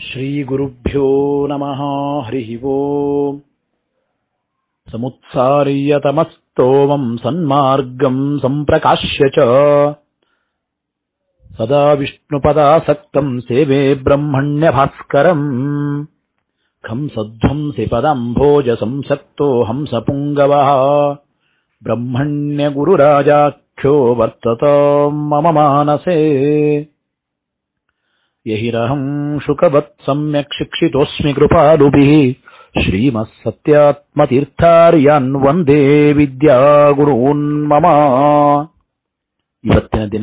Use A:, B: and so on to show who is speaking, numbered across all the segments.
A: श्रीगुरुभ्यो नमः हरिः ओम् समुत्सार्यतमस्तोमम् सन्मार्गम् सम्प्रकाश्य च सदा विष्णुपदासक्तम् सेवे ब्रह्मण्यभास्करम् खंसध्वंसि पदम्भोज संसक्तो हंसपुङ्गवः ब्रह्मण्यगुरुराजाख्यो वर्तताम् मम मानसे यहिरहम् शुकवत् सम्यक् शिक्षितोऽस्मि कृपालुभिः श्रीमः ಸತ್ಯಾತ್ಮತೀರ್ಥಾರ್ಯಾನ್ ವಂದೇ ವಿದ್ಯಾಗುರೂನ್ ಮಮ ಇವತ್ತಿನ ದಿನ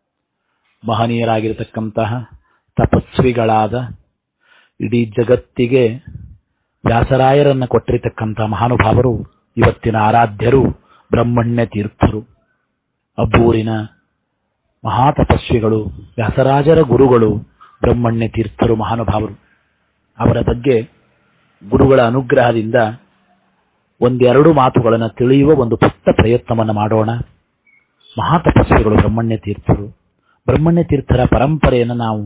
A: ಮಹನೀಯರಾಗಿರತಕ್ಕಂತಹ ತಪಸ್ವಿಗಳಾದ ಇಡೀ ಜಗತ್ತಿಗೆ ವ್ಯಾಸರಾಯರನ್ನ ಕೊಟ್ಟಿರತಕ್ಕಂತಹ ಮಹಾನುಭಾವರು ಇವತ್ತಿನ ಆರಾಧ್ಯರು ಬ್ರಹ್ಮಣ್ಯ ತೀರ್ಥರು ಅಬ್ಬೂರಿನ ಮಹಾತಪಸ್ವಿಗಳು ವ್ಯಾಸರಾಜರ ಗುರುಗಳು ಬ್ರಹ್ಮಣ್ಯ ತೀರ್ಥರು ಮಹಾನುಭಾವರು ಅವರ ಬಗ್ಗೆ ಗುರುಗಳ ಅನುಗ್ರಹದಿಂದ ಒಂದೆರಡು ಮಾತುಗಳನ್ನು ತಿಳಿಯುವ ಒಂದು ಪುಟ್ಟ ಪ್ರಯತ್ನವನ್ನು ಮಾಡೋಣ ಮಹಾತಪಸ್ವಿಗಳು ಬ್ರಹ್ಮಣ್ಯ ತೀರ್ಥರು ಬ್ರಹ್ಮಣ್ಯ ತೀರ್ಥರ ಪರಂಪರೆಯನ್ನು ನಾವು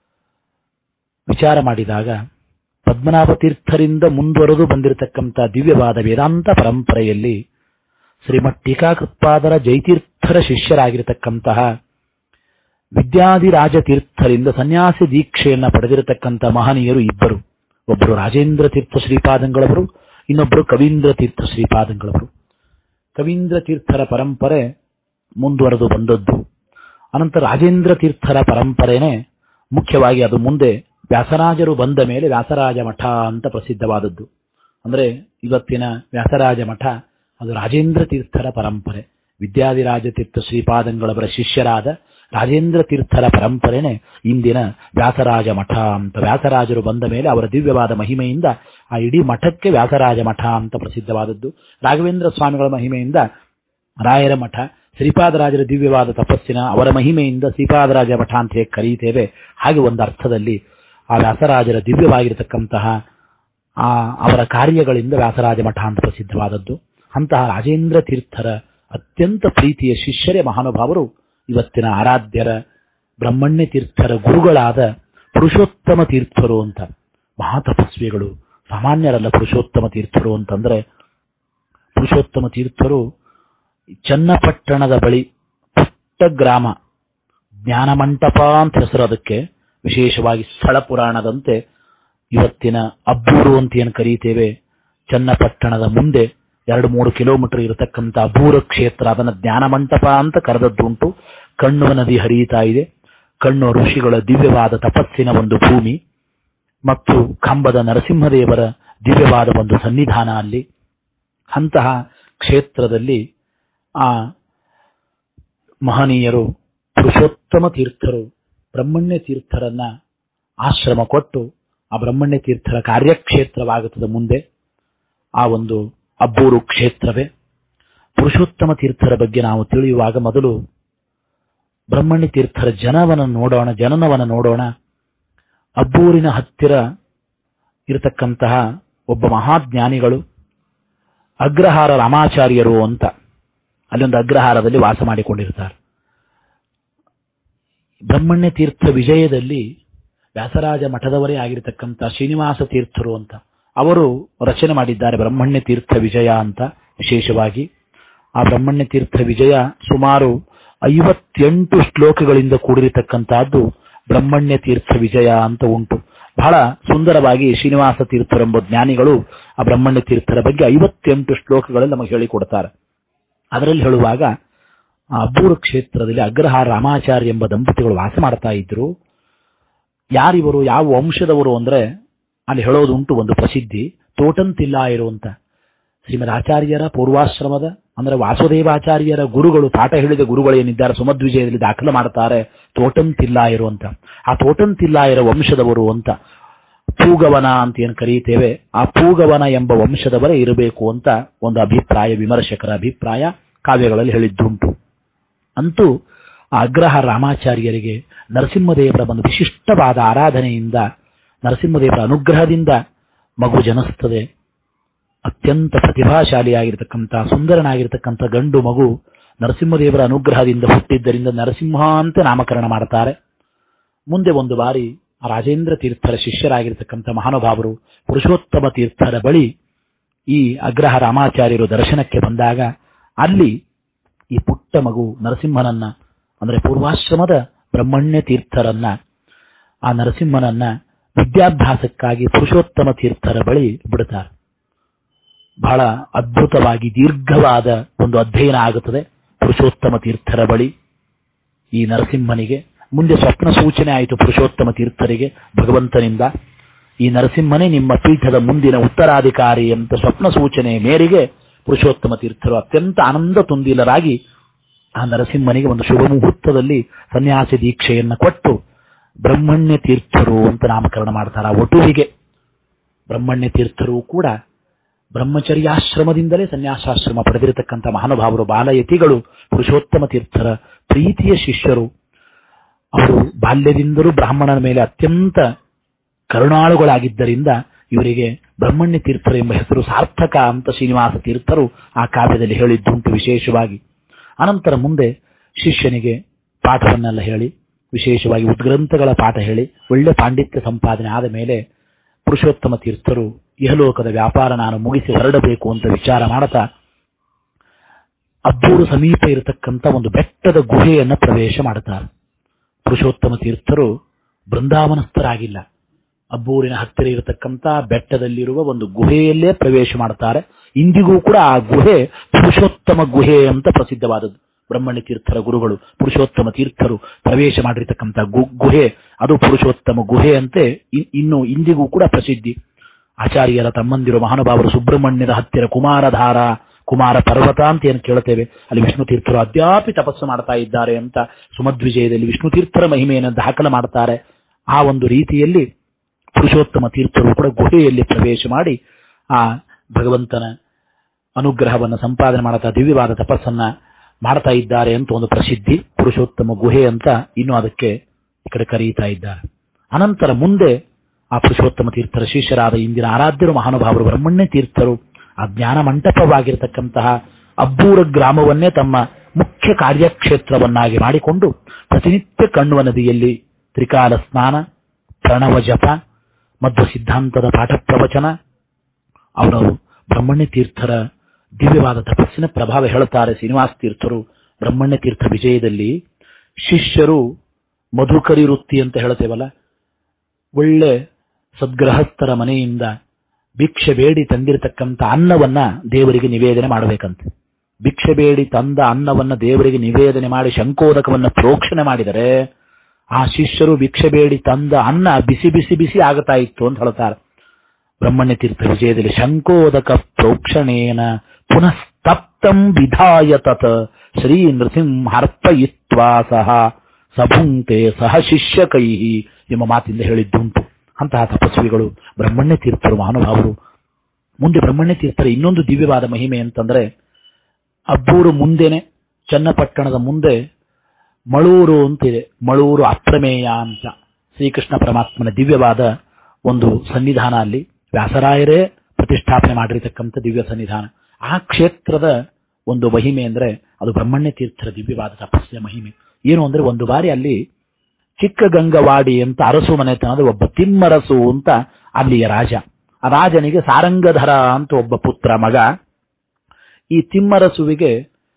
A: ವಿಚಾರ ಮಾಡಿದಾಗ ಪದ್ಮನಾಭ ತೀರ್ಥರಿಂದ ಮುಂದುವರೆದು ಬಂದಿರತಕ್ಕಂಥ ದಿವ್ಯವಾದ ವೇದಾಂತ ಪರಂಪರೆಯಲ್ಲಿ ಶ್ರೀಮಠ್ ಟೀಕಾಕೃತ್ಪಾದರ ಜೈತೀರ್ಥರ ಶಿಷ್ಯರಾಗಿರತಕ್ಕಂತಹ ವಿದ್ಯಾಧಿರಾಜ ತೀರ್ಥರಿಂದ ಸನ್ಯಾಸಿ ದೀಕ್ಷೆಯನ್ನ ಪಡೆದಿರತಕ್ಕಂಥ ಮಹನೀಯರು ಇಬ್ಬರು ಒಬ್ಬರು ರಾಜೇಂದ್ರ ತೀರ್ಥ ಶ್ರೀಪಾದಂಗಳವರು ಇನ್ನೊಬ್ಬರು ಕವೀಂದ್ರ ತೀರ್ಥ ಶ್ರೀಪಾದಂಗಳವರು ಕವೀಂದ್ರ ತೀರ್ಥರ ಪರಂಪರೆ ಮುಂದುವರೆದು ಬಂದದ್ದು ಅನಂತರ ರಾಜೇಂದ್ರ ತೀರ್ಥರ ಪರಂಪರೆನೇ ಮುಖ್ಯವಾಗಿ ಅದು ಮುಂದೆ ವ್ಯಾಸರಾಜರು ಬಂದ ಮೇಲೆ ವ್ಯಾಸರಾಜ ಮಠ ಅಂತ ಪ್ರಸಿದ್ಧವಾದದ್ದು ಅಂದ್ರೆ ಇವತ್ತಿನ ವ್ಯಾಸರಾಜ ಮಠ ಅದು ರಾಜೇಂದ್ರ ತೀರ್ಥರ ಪರಂಪರೆ ವಿದ್ಯಾಧಿರಾಜ ತೀರ್ಥ ಶ್ರೀಪಾದಂಗಳವರ ಶಿಷ್ಯರಾದ ರಾಜೇಂದ್ರ ತೀರ್ಥರ ಪರಂಪರೆನೆ ಇಂದಿನ ವ್ಯಾಸರಾಜ ಮಠ ಅಂತ ವ್ಯಾಸರಾಜರು ಬಂದ ಮೇಲೆ ಅವರ ದಿವ್ಯವಾದ ಮಹಿಮೆಯಿಂದ ಆ ಇಡೀ ಮಠಕ್ಕೆ ವ್ಯಾಸರಾಜ ಮಠ ಅಂತ ಪ್ರಸಿದ್ಧವಾದದ್ದು ರಾಘವೇಂದ್ರ ಸ್ವಾಮಿಗಳ ಮಹಿಮೆಯಿಂದ ರಾಯರ ಮಠ ಶ್ರೀಪಾದರಾಜರ ದಿವ್ಯವಾದ ತಪಸ್ಸಿನ ಅವರ ಮಹಿಮೆಯಿಂದ ಶ್ರೀಪಾದರಾಜ ಮಠ ಅಂತ ಹೇಗೆ ಕರೀತೇವೆ ಹಾಗೆ ಒಂದು ಅರ್ಥದಲ್ಲಿ ಆ ವ್ಯಾಸರಾಜರ ದಿವ್ಯವಾಗಿರತಕ್ಕಂತಹ ಆ ಅವರ ಕಾರ್ಯಗಳಿಂದ ವ್ಯಾಸರಾಜ ಮಠ ಅಂತ ಪ್ರಸಿದ್ಧವಾದದ್ದು ಅಂತಹ ರಾಜೇಂದ್ರ ತೀರ್ಥರ ಅತ್ಯಂತ ಪ್ರೀತಿಯ ಶಿಷ್ಯರೇ ಮಹಾನುಭಾವರು ಇವತ್ತಿನ ಆರಾಧ್ಯರ ಬ್ರಹ್ಮಣ್ಯ ತೀರ್ಥರ ಗುರುಗಳಾದ ಪುರುಷೋತ್ತಮ ತೀರ್ಥರು ಅಂತ ಮಹಾತಪಸ್ವಿಗಳು ಸಾಮಾನ್ಯರಲ್ಲ ಪುರುಷೋತ್ತಮ ತೀರ್ಥರು ಅಂತಂದ್ರೆ ಪುರುಷೋತ್ತಮ ತೀರ್ಥರು ಚನ್ನಪಟ್ಟಣದ ಬಳಿ ಪುಟ್ಟ ಗ್ರಾಮ ಜ್ಞಾನಮಂಟಪ ಅಂತ ಹೆಸರು ಅದಕ್ಕೆ ವಿಶೇಷವಾಗಿ ಸ್ಥಳ ಪುರಾಣದಂತೆ ಇವತ್ತಿನ ಅಬ್ಬೂರು ಅಂತ ಏನು ಕರೀತೇವೆ ಚನ್ನಪಟ್ಟಣದ ಮುಂದೆ ಎರಡು ಮೂರು ಕಿಲೋಮೀಟರ್ ಇರತಕ್ಕಂಥ ಅಬೂರ ಕ್ಷೇತ್ರ ಅದನ್ನ ಜ್ಞಾನಮಂಟಪ ಅಂತ ಕರೆದದ್ದುಂಟು ಕಣ್ಣುವ ನದಿ ಹರಿಯುತ್ತಾ ಇದೆ ಕಣ್ಣು ಋಷಿಗಳ ದಿವ್ಯವಾದ ತಪಸ್ಸಿನ ಒಂದು ಭೂಮಿ ಮತ್ತು ಕಂಬದ ನರಸಿಂಹದೇವರ ದಿವ್ಯವಾದ ಒಂದು ಸನ್ನಿಧಾನ ಅಲ್ಲಿ ಅಂತಹ ಕ್ಷೇತ್ರದಲ್ಲಿ ಆ ಮಹನೀಯರು ಪುರುಷೋತ್ತಮ ತೀರ್ಥರು ಬ್ರಹ್ಮಣ್ಯ ತೀರ್ಥರನ್ನ ಆಶ್ರಮ ಕೊಟ್ಟು ಆ ಬ್ರಹ್ಮಣ್ಯ ತೀರ್ಥರ ಕಾರ್ಯಕ್ಷೇತ್ರವಾಗುತ್ತದೆ ಮುಂದೆ ಆ ಒಂದು ಅಬ್ಬೂರು ಕ್ಷೇತ್ರವೇ ಪುರುಷೋತ್ತಮ ತೀರ್ಥರ ಬಗ್ಗೆ ನಾವು ತಿಳಿಯುವಾಗ ಮೊದಲು ಬ್ರಹ್ಮಣ್ಯ ತೀರ್ಥರ ಜನವನ ನೋಡೋಣ ಜನನವನ ನೋಡೋಣ ಅಬ್ಬೂರಿನ ಹತ್ತಿರ ಇರತಕ್ಕಂತಹ ಒಬ್ಬ ಮಹಾಜ್ಞಾನಿಗಳು ಅಗ್ರಹಾರ ರಾಮಾಚಾರ್ಯರು ಅಂತ ಅಲ್ಲೊಂದು ಅಗ್ರಹಾರದಲ್ಲಿ ವಾಸ ಮಾಡಿಕೊಂಡಿರ್ತಾರೆ ಬ್ರಹ್ಮಣ್ಯ ತೀರ್ಥ ವಿಜಯದಲ್ಲಿ ವ್ಯಾಸರಾಜ ಮಠದವರೇ ಆಗಿರತಕ್ಕಂಥ ಶ್ರೀನಿವಾಸ ತೀರ್ಥರು ಅಂತ ಅವರು ರಚನೆ ಮಾಡಿದ್ದಾರೆ ಬ್ರಹ್ಮಣ್ಯ ತೀರ್ಥ ವಿಜಯ ಅಂತ ವಿಶೇಷವಾಗಿ ಆ ಬ್ರಹ್ಮಣ್ಯ ತೀರ್ಥ ವಿಜಯ ಸುಮಾರು ಐವತ್ತೆಂಟು ಶ್ಲೋಕಗಳಿಂದ ಕೂಡಿರತಕ್ಕಂತಹದ್ದು ಬ್ರಹ್ಮಣ್ಯ ತೀರ್ಥ ವಿಜಯ ಅಂತ ಉಂಟು ಬಹಳ ಸುಂದರವಾಗಿ ಶ್ರೀನಿವಾಸ ತೀರ್ಥರೆಂಬ ಜ್ಞಾನಿಗಳು ಆ ಬ್ರಹ್ಮಣ್ಯ ತೀರ್ಥರ ಬಗ್ಗೆ ಐವತ್ತೆಂಟು ಶ್ಲೋಕಗಳಲ್ಲಿ ನಮಗೆ ಹೇಳಿಕೊಡ್ತಾರೆ ಅದರಲ್ಲಿ ಹೇಳುವಾಗ ಆ ಅಬ್ಬೂರು ಕ್ಷೇತ್ರದಲ್ಲಿ ಅಗ್ರಹಾರ ರಾಮಾಚಾರ್ಯ ಎಂಬ ದಂಪತಿಗಳು ವಾಸ ಮಾಡ್ತಾ ಇದ್ರು ಯಾರಿವರು ಯಾವ ವಂಶದವರು ಅಂದ್ರೆ ಅಲ್ಲಿ ಹೇಳೋದುಂಟು ಒಂದು ಪ್ರಸಿದ್ಧಿ ತೋಟಂತಿಲ್ಲ ಇರುವಂತ ಶ್ರೀಮದ್ ಆಚಾರ್ಯರ ಪೂರ್ವಾಶ್ರಮದ ಅಂದ್ರೆ ವಾಸುದೇವಾಚಾರ್ಯರ ಗುರುಗಳು ಪಾಠ ಹೇಳಿದ ಗುರುಗಳೇನಿದ್ದಾರೆ ಸುಮಧ್ವಿಜಯದಲ್ಲಿ ದಾಖಲು ಮಾಡ್ತಾರೆ ತೋಟಂತಿಲ್ಲ ಇರುವಂತ ಆ ತೋಟಂತಿಲ್ಲಾಯರ ವಂಶದವರು ಅಂತ ಪೂಗವನ ಅಂತ ಏನು ಕರೀತೇವೆ ಆ ಪೂಗವನ ಎಂಬ ವಂಶದವರೇ ಇರಬೇಕು ಅಂತ ಒಂದು ಅಭಿಪ್ರಾಯ ವಿಮರ್ಶಕರ ಅಭಿಪ್ರಾಯ ಕಾವ್ಯಗಳಲ್ಲಿ ಹೇಳಿದ್ದುಂಟು ಅಂತೂ ಆ ಅಗ್ರಹ ರಾಮಾಚಾರ್ಯರಿಗೆ ನರಸಿಂಹದೇವರ ಒಂದು ವಿಶಿಷ್ಟವಾದ ಆರಾಧನೆಯಿಂದ ನರಸಿಂಹದೇವರ ಅನುಗ್ರಹದಿಂದ ಮಗು ಜನಿಸ್ತದೆ ಅತ್ಯಂತ ಪ್ರತಿಭಾಶಾಲಿಯಾಗಿರ್ತಕ್ಕಂಥ ಸುಂದರನಾಗಿರ್ತಕ್ಕಂಥ ಗಂಡು ಮಗು ನರಸಿಂಹದೇವರ ಅನುಗ್ರಹದಿಂದ ಹುಟ್ಟಿದ್ದರಿಂದ ನರಸಿಂಹ ಅಂತ ನಾಮಕರಣ ಮಾಡ್ತಾರೆ ಮುಂದೆ ಒಂದು ಬಾರಿ ಆ ರಾಜೇಂದ್ರ ತೀರ್ಥರ ಶಿಷ್ಯರಾಗಿರ್ತಕ್ಕಂಥ ಮಹಾನುಭಾವರು ಪುರುಷೋತ್ತಮ ತೀರ್ಥರ ಬಳಿ ಈ ಅಗ್ರಹ ರಾಮಾಚಾರ್ಯರು ದರ್ಶನಕ್ಕೆ ಬಂದಾಗ ಅಲ್ಲಿ ಈ ಪುಟ್ಟ ಮಗು ನರಸಿಂಹನನ್ನ ಅಂದ್ರೆ ಪೂರ್ವಾಶ್ರಮದ ಬ್ರಹ್ಮಣ್ಯ ತೀರ್ಥರನ್ನ ಆ ನರಸಿಂಹನನ್ನ ವಿದ್ಯಾಭ್ಯಾಸಕ್ಕಾಗಿ ಪುರುಷೋತ್ತಮ ತೀರ್ಥರ ಬಳಿ ಬಿಡುತ್ತಾರೆ ಬಹಳ ಅದ್ಭುತವಾಗಿ ದೀರ್ಘವಾದ ಒಂದು ಅಧ್ಯಯನ ಆಗುತ್ತದೆ ಪುರುಷೋತ್ತಮ ತೀರ್ಥರ ಬಳಿ ಈ ನರಸಿಂಹನಿಗೆ ಮುಂದೆ ಸ್ವಪ್ನ ಸೂಚನೆ ಆಯಿತು ಪುರುಷೋತ್ತಮ ತೀರ್ಥರಿಗೆ ಭಗವಂತನಿಂದ ಈ ನರಸಿಂಹನೇ ನಿಮ್ಮ ಪೀಠದ ಮುಂದಿನ ಉತ್ತರಾಧಿಕಾರಿ ಅಂತ ಸ್ವಪ್ನ ಸೂಚನೆ ಮೇರೆಗೆ ಪುರುಷೋತ್ತಮ ತೀರ್ಥರು ಅತ್ಯಂತ ಆನಂದ ತುಂದಿಲರಾಗಿ ಆ ನರಸಿಂಹನಿಗೆ ಒಂದು ಶುಭ ಮುಹೂರ್ತದಲ್ಲಿ ಸನ್ಯಾಸಿ ದೀಕ್ಷೆಯನ್ನ ಕೊಟ್ಟು ಬ್ರಹ್ಮಣ್ಯ ತೀರ್ಥರು ಅಂತ ನಾಮಕರಣ ಮಾಡ್ತಾರೆ ಆ ಒಟುವಿಗೆ ಬ್ರಹ್ಮಣ್ಯ ತೀರ್ಥರು ಕೂಡ ಬ್ರಹ್ಮಚರ್ಯಾಶ್ರಮದಿಂದಲೇ ಸನ್ಯಾಸಾಶ್ರಮ ಪಡೆದಿರತಕ್ಕಂಥ ಮಹಾನುಭಾವರು ಬಾಲಯತಿಗಳು ಪುರುಷೋತ್ತಮ ತೀರ್ಥರ ಪ್ರೀತಿಯ ಶಿಷ್ಯರು ಅವರು ಬಾಲ್ಯದಿಂದಲೂ ಬ್ರಾಹ್ಮಣನ ಮೇಲೆ ಅತ್ಯಂತ ಕರುಣಾಳುಗಳಾಗಿದ್ದರಿಂದ ಇವರಿಗೆ ಬ್ರಹ್ಮಣ್ಯ ತೀರ್ಥರು ಎಂಬ ಹೆಸರು ಸಾರ್ಥಕ ಅಂತ ಶ್ರೀನಿವಾಸ ತೀರ್ಥರು ಆ ಕಾವ್ಯದಲ್ಲಿ ಹೇಳಿದ್ದುಂಟು ವಿಶೇಷವಾಗಿ ಅನಂತರ ಮುಂದೆ ಶಿಷ್ಯನಿಗೆ ಪಾಠವನ್ನೆಲ್ಲ ಹೇಳಿ ವಿಶೇಷವಾಗಿ ಉದ್ಗ್ರಂಥಗಳ ಪಾಠ ಹೇಳಿ ಒಳ್ಳೆ ಪಾಂಡಿತ್ಯ ಸಂಪಾದನೆ ಆದ ಮೇಲೆ ಪುರುಷೋತ್ತಮ ತೀರ್ಥರು ಇಹಲೋಕದ ವ್ಯಾಪಾರ ನಾನು ಮುಗಿಸಿ ಹೊರಡಬೇಕು ಅಂತ ವಿಚಾರ ಮಾಡ್ತಾ ಅಬ್ಬೂರು ಸಮೀಪ ಇರತಕ್ಕಂಥ ಒಂದು ಬೆಟ್ಟದ ಗುಹೆಯನ್ನ ಪ್ರವೇಶ ಮಾಡುತ್ತಾರೆ ಪುರುಷೋತ್ತಮ ತೀರ್ಥರು ಬೃಂದಾವನಸ್ಥರಾಗಿಲ್ಲ ಅಬ್ಬೂರಿನ ಹತ್ತಿರ ಇರತಕ್ಕಂಥ ಬೆಟ್ಟದಲ್ಲಿರುವ ಒಂದು ಗುಹೆಯಲ್ಲೇ ಪ್ರವೇಶ ಮಾಡುತ್ತಾರೆ ಇಂದಿಗೂ ಕೂಡ ಆ ಗುಹೆ ಪುರುಷೋತ್ತಮ ಗುಹೆ ಅಂತ ಪ್ರಸಿದ್ಧವಾದದ್ದು ಬ್ರಹ್ಮಣ್ಯ ತೀರ್ಥರ ಗುರುಗಳು ಪುರುಷೋತ್ತಮ ತೀರ್ಥರು ಪ್ರವೇಶ ಮಾಡಿರ್ತಕ್ಕಂಥ ಗು- ಗುಹೆ ಅದು ಪುರುಷೋತ್ತಮ ಗುಹೆ ಅಂತೆ ಇ- ಇನ್ನು ಇಂದಿಗೂ ಕೂಡ ಪ್ರಸಿದ್ಧಿ ಆಚಾರ್ಯರ ತಮ್ಮಂದಿರು ಮಹಾನುಭಾವರು ಸುಬ್ರಹ್ಮಣ್ಯದ ಹತ್ತಿರ ಕುಮಾರಧಾರ ಕುಮಾರ ಪರ್ವತ ಅಂತ ಏನು ಕೇಳುತ್ತೇವೆ ಅಲ್ಲಿ ವಿಷ್ಣು ತೀರ್ಥರು ಅದ್ಯಾಪಿ ತಪಸ್ಸು ಮಾಡ್ತಾ ಇದ್ದಾರೆ ಅಂತ ಸುಮಧ್ವಿಜಯದಲ್ಲಿ ವಿಷ್ಣು ತೀರ್ಥರ ಮಹಿಮೆಯನ್ನು ದಾಖಲೆ ಮಾಡ್ತಾರೆ ಆ ಒಂದು ರೀತಿಯಲ್ಲಿ ಪುರುಷೋತ್ತಮ ತೀರ್ಥರು ಕೂಡ ಗುಹೆಯಲ್ಲಿ ಪ್ರವೇಶ ಮಾಡಿ ಆ ಭಗವಂತನ ಅನುಗ್ರಹವನ್ನು ಸಂಪಾದನೆ ಮಾಡ್ತಾ ದಿವ್ಯವಾದ ತಪಸ್ಸನ್ನ ಮಾಡ್ತಾ ಇದ್ದಾರೆ ಅಂತ ಒಂದು ಪ್ರಸಿದ್ಧಿ ಪುರುಷೋತ್ತಮ ಗುಹೆ ಅಂತ ಇನ್ನು ಅದಕ್ಕೆ ಈ ಕಡೆ ಕರೆಯುತ್ತಾ ಇದ್ದಾರೆ ಅನಂತರ ಮುಂದೆ ಆ ಪುರುಷೋತ್ತಮ ತೀರ್ಥರ ಶಿಷ್ಯರಾದ ಇಂದಿನ ಆರಾಧ್ಯರು ಮಹಾನುಭಾವರು ಬ್ರಹ್ಮಣ್ಯ ತೀರ್ಥರು ಆ ಜ್ಞಾನ ಮಂಟಪವಾಗಿರತಕ್ಕಂತಹ ಅಬ್ಬೂರ ಗ್ರಾಮವನ್ನೇ ತಮ್ಮ ಮುಖ್ಯ ಕಾರ್ಯಕ್ಷೇತ್ರವನ್ನಾಗಿ ಮಾಡಿಕೊಂಡು ಪ್ರತಿನಿತ್ಯ ಕಣ್ಣುವ ನದಿಯಲ್ಲಿ ತ್ರಿಕಾಲ ಸ್ನಾನ ಪ್ರಣವ ಜಪ ಮಧ್ವ ಸಿದ್ಧಾಂತದ ಪಾಠ ಪ್ರವಚನ ಅವರು ಬ್ರಹ್ಮಣ್ಯ ತೀರ್ಥರ ದಿವ್ಯವಾದ ತಪಸ್ಸಿನ ಪ್ರಭಾವ ಹೇಳುತ್ತಾರೆ ಶ್ರೀನಿವಾಸ ತೀರ್ಥರು ಬ್ರಹ್ಮಣ್ಯ ತೀರ್ಥ ವಿಜಯದಲ್ಲಿ ಶಿಷ್ಯರು ಮಧುಕರಿ ವೃತ್ತಿ ಅಂತ ಹೇಳ್ತೇವಲ್ಲ ಒಳ್ಳೆ ಸದ್ಗೃಹಸ್ಥರ ಮನೆಯಿಂದ ಭಿಕ್ಷೆ ಬೇಡಿ ತಂದಿರತಕ್ಕಂಥ ಅನ್ನವನ್ನ ದೇವರಿಗೆ ನಿವೇದನೆ ಮಾಡಬೇಕಂತೆ ಭಿಕ್ಷೆ ಬೇಡಿ ತಂದ ಅನ್ನವನ್ನ ದೇವರಿಗೆ ನಿವೇದನೆ ಮಾಡಿ ಶಂಕೋದಕವನ್ನ ಪ್ರೋಕ್ಷಣೆ ಮಾಡಿದರೆ ಆ ಶಿಷ್ಯರು ಭಿಕ್ಷೆ ಬೇಡಿ ತಂದ ಅನ್ನ ಬಿಸಿ ಬಿಸಿ ಬಿಸಿ ಆಗುತ್ತಾ ಇತ್ತು ಅಂತ ಹೇಳ್ತಾರೆ ಬ್ರಹ್ಮಣ್ಯ ತೀರ್ಥ ವಿಜಯದಲ್ಲಿ ಶಂಕೋದಕ ಪ್ರೋಕ್ಷಣೇನ ಪುನಸ್ತಪ್ತಂ ವಿಧಾಯ ತತ್ ಶ್ರೀ ನೃಸಿಂಹಾರ್ಪಯಿತ್ವಾ ಸಹ ಸಭುಂಕ್ತೆ ಸಹ ಶಿಷ್ಯಕೈ ಎಂಬ ಮಾತಿಂದ ಹೇಳಿದ್ದುಂಟು ಅಂತಹ ತಪಸ್ವಿಗಳು ಬ್ರಹ್ಮಣ್ಯ ತೀರ್ಥರು ಮಹಾನುಭಾವರು ಮುಂದೆ ಬ್ರಹ್ಮಣ್ಯ ತೀರ್ಥರ ಇನ್ನೊಂದು ದಿವ್ಯವಾದ ಮಹಿಮೆ ಅಂತಂದ್ರೆ ಅಬ್ಬೂರು ಮುಂದೆನೆ ಚನ್ನಪಟ್ಟಣದ ಮುಂದೆ ಮಳೂರು ಅಂತಿದೆ ಮಳೂರು ಅಪ್ರಮೇಯ ಅಂತ ಶ್ರೀಕೃಷ್ಣ ಪರಮಾತ್ಮನ ದಿವ್ಯವಾದ ಒಂದು ಸನ್ನಿಧಾನ ಅಲ್ಲಿ ವ್ಯಾಸರಾಯರೇ ಪ್ರತಿಷ್ಠಾಪನೆ ಮಾಡಿರತಕ್ಕಂಥ ದಿವ್ಯ ಸನ್ನಿಧಾನ ಆ ಕ್ಷೇತ್ರದ ಒಂದು ಮಹಿಮೆ ಅಂದ್ರೆ ಅದು ಬ್ರಹ್ಮಣ್ಯ ತೀರ್ಥರ ದಿವ್ಯವಾದ ತಪಸ್ಸಿನ ಮಹಿಮೆ ಏನು ಅಂದ್ರೆ ಒಂದು ಬಾರಿ ಅಲ್ಲಿ ಚಿಕ್ಕ ಗಂಗವಾಡಿ ಅಂತ ಅರಸು ಮನೆತನದ ಒಬ್ಬ ತಿಮ್ಮರಸು ಅಂತ ಅಲ್ಲಿಯ ರಾಜ ಆ ರಾಜನಿಗೆ ಸಾರಂಗಧರ ಅಂತ ಒಬ್ಬ ಪುತ್ರ ಮಗ ಈ ತಿಮ್ಮರಸುವಿಗೆ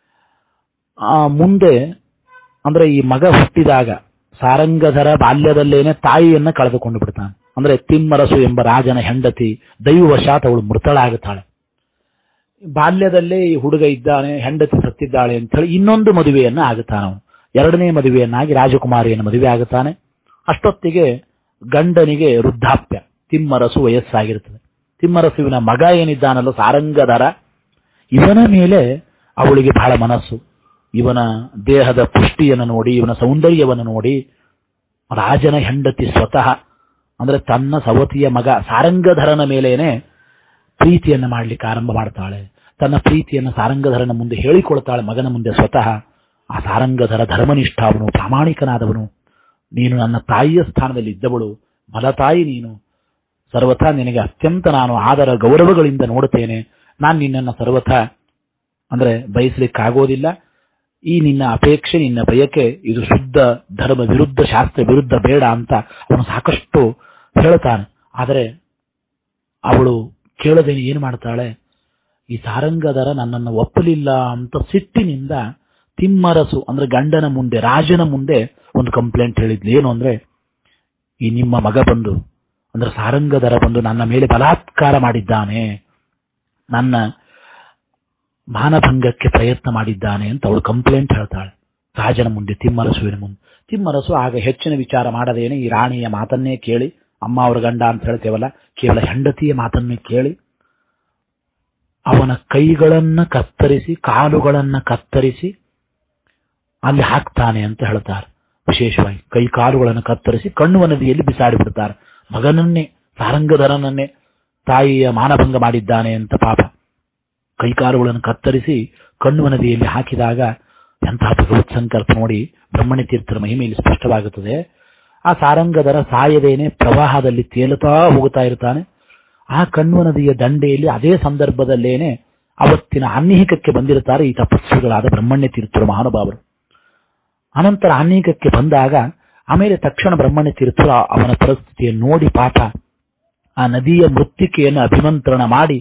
A: ಆ ಮುಂದೆ ಅಂದ್ರೆ ಈ ಮಗ ಹುಟ್ಟಿದಾಗ ಸಾರಂಗಧರ ಬಾಲ್ಯದಲ್ಲೇನೆ ತಾಯಿಯನ್ನ ಕಳೆದುಕೊಂಡು ಬಿಡ್ತಾನೆ ಅಂದ್ರೆ ತಿಮ್ಮರಸು ಎಂಬ ರಾಜನ ಹೆಂಡತಿ ದೈವವಶಾತ್ ಅವಳು ಮೃತಳಾಗುತ್ತಾಳೆ ಬಾಲ್ಯದಲ್ಲೇ ಈ ಹುಡುಗ ಇದ್ದಾನೆ ಹೆಂಡತಿ ಸತ್ತಿದ್ದಾಳೆ ಅಂತ ಹೇಳಿ ಇನ್ನೊಂದು ಮದುವೆಯನ್ನ ಆಗುತ್ತಾನೆ ಅವನು ಎರಡನೇ ಮದುವೆಯನ್ನಾಗಿ ರಾಜಕುಮಾರಿಯನ್ನು ಮದುವೆ ಆಗುತ್ತಾನೆ ಅಷ್ಟೊತ್ತಿಗೆ ಗಂಡನಿಗೆ ವೃದ್ಧಾಪ್ಯ ತಿಮ್ಮರಸು ವಯಸ್ಸಾಗಿರುತ್ತದೆ ತಿಮ್ಮರಸುವಿನ ಮಗ ಏನಿದ್ದಾನಲ್ಲ ಸಾರಂಗಧರ ಇವನ ಮೇಲೆ ಅವಳಿಗೆ ಬಹಳ ಮನಸ್ಸು ಇವನ ದೇಹದ ಪುಷ್ಟಿಯನ್ನು ನೋಡಿ ಇವನ ಸೌಂದರ್ಯವನ್ನು ನೋಡಿ ರಾಜನ ಹೆಂಡತಿ ಸ್ವತಃ ಅಂದ್ರೆ ತನ್ನ ಸವತಿಯ ಮಗ ಸಾರಂಗಧರನ ಮೇಲೇನೆ ಪ್ರೀತಿಯನ್ನ ಮಾಡ್ಲಿಕ್ಕೆ ಆರಂಭ ಮಾಡ್ತಾಳೆ ತನ್ನ ಪ್ರೀತಿಯನ್ನ ಸಾರಂಗಧರನ ಮುಂದೆ ಹೇಳಿಕೊಳ್ತಾಳೆ ಮಗನ ಮುಂದೆ ಸ್ವತಃ ಆ ಸಾರಂಗಧರ ಧರ್ಮನಿಷ್ಠಾವನು ಪ್ರಾಮಾಣಿಕನಾದವನು ನೀನು ನನ್ನ ತಾಯಿಯ ಸ್ಥಾನದಲ್ಲಿ ಇದ್ದವಳು ಮಲತಾಯಿ ನೀನು ಸರ್ವಥಾ ನಿನಗೆ ಅತ್ಯಂತ ನಾನು ಆದರ ಗೌರವಗಳಿಂದ ನೋಡುತ್ತೇನೆ ನಾನು ನಿನ್ನನ್ನು ಸರ್ವಥಾ ಅಂದ್ರೆ ಬಯಸ್ಲಿಕ್ಕಾಗೋದಿಲ್ಲ ಈ ನಿನ್ನ ಅಪೇಕ್ಷೆ ನಿನ್ನ ಬಯಕೆ ಇದು ಶುದ್ಧ ಧರ್ಮ ವಿರುದ್ಧ ಶಾಸ್ತ್ರ ವಿರುದ್ಧ ಬೇಡ ಅಂತ ಅವನು ಸಾಕಷ್ಟು ಹೇಳ್ತಾನೆ ಆದರೆ ಅವಳು ಕೇಳದೆ ಏನು ಮಾಡ್ತಾಳೆ ಈ ಸಾರಂಗದರ ನನ್ನನ್ನು ಒಪ್ಪಲಿಲ್ಲ ಅಂತ ಸಿಟ್ಟಿನಿಂದ ತಿಮ್ಮರಸು ಅಂದ್ರೆ ಗಂಡನ ಮುಂದೆ ರಾಜನ ಮುಂದೆ ಒಂದು ಕಂಪ್ಲೇಂಟ್ ಹೇಳಿದ್ಲು ಏನು ಅಂದ್ರೆ ಈ ನಿಮ್ಮ ಮಗ ಬಂದು ಅಂದ್ರೆ ಸಾರಂಗದರ ಬಂದು ನನ್ನ ಮೇಲೆ ಬಲಾತ್ಕಾರ ಮಾಡಿದ್ದಾನೆ ನನ್ನ ಮಾನಭಂಗಕ್ಕೆ ಪ್ರಯತ್ನ ಮಾಡಿದ್ದಾನೆ ಅಂತ ಅವಳು ಕಂಪ್ಲೇಂಟ್ ಹೇಳ್ತಾಳೆ ರಾಜನ ಮುಂದೆ ತಿಮ್ಮರಸುವಿನ ಮುಂದೆ ತಿಮ್ಮರಸು ಆಗ ಹೆಚ್ಚಿನ ವಿಚಾರ ಮಾಡದೇನೆ ಈ ರಾಣಿಯ ಮಾತನ್ನೇ ಕೇಳಿ ಅಮ್ಮ ಅವರ ಗಂಡ ಅಂತ ಹೇಳ್ತೇವಲ್ಲ ಕೇವಲ ಹೆಂಡತಿಯ ಮಾತನ್ನೇ ಕೇಳಿ ಅವನ ಕೈಗಳನ್ನ ಕತ್ತರಿಸಿ ಕಾಲುಗಳನ್ನ ಕತ್ತರಿಸಿ ಅಲ್ಲಿ ಹಾಕ್ತಾನೆ ಅಂತ ಹೇಳ್ತಾರೆ ವಿಶೇಷವಾಗಿ ಕೈ ಕಾಲುಗಳನ್ನು ಕತ್ತರಿಸಿ ಕಣ್ಣುವ ನದಿಯಲ್ಲಿ ಬಿಸಾಡಿ ಬಿಡ್ತಾರೆ ಮಗನನ್ನೇ ಸಾರಂಗಧರನನ್ನೇ ತಾಯಿಯ ಮಾನಭಂಗ ಮಾಡಿದ್ದಾನೆ ಅಂತ ಪಾಪ ಕೈಕಾಲುಗಳನ್ನು ಕತ್ತರಿಸಿ ಕಣ್ಣುವ ನದಿಯಲ್ಲಿ ಹಾಕಿದಾಗ ಎಂತಹ ಭಗವತ್ ಸಂಕಲ್ಪ ನೋಡಿ ಬ್ರಹ್ಮಣ್ಯ ತೀರ್ಥರ ಮಹಿಮೆಯಲ್ಲಿ ಸ್ಪಷ್ಟವಾಗುತ್ತದೆ ಆ ಸಾರಂಗದರ ಸಾಯದೇನೆ ಪ್ರವಾಹದಲ್ಲಿ ತೇಲುತ್ತಾ ಹೋಗುತ್ತಾ ಇರ್ತಾನೆ ಆ ಕಣ್ಣುವ ನದಿಯ ದಂಡೆಯಲ್ಲಿ ಅದೇ ಸಂದರ್ಭದಲ್ಲೇನೆ ಅವತ್ತಿನ ಆನ್ಮೀಕಕ್ಕೆ ಬಂದಿರುತ್ತಾರೆ ಈ ತಪಸ್ವಿಗಳಾದ ಬ್ರಹ್ಮಣ್ಯ ತೀರ್ಥರು ಮಹಾನುಭಾವರು ಅನಂತರ ಆನ್ಮೀಕಕ್ಕೆ ಬಂದಾಗ ಆಮೇಲೆ ತಕ್ಷಣ ಬ್ರಹ್ಮಣ್ಯ ತೀರ್ಥರು ಅವನ ಪರಿಸ್ಥಿತಿಯನ್ನು ನೋಡಿ ಪಾಪ ಆ ನದಿಯ ಮೃತ್ತಿಕೆಯನ್ನು ಅಭಿಮಂತ್ರಣ ಮಾಡಿ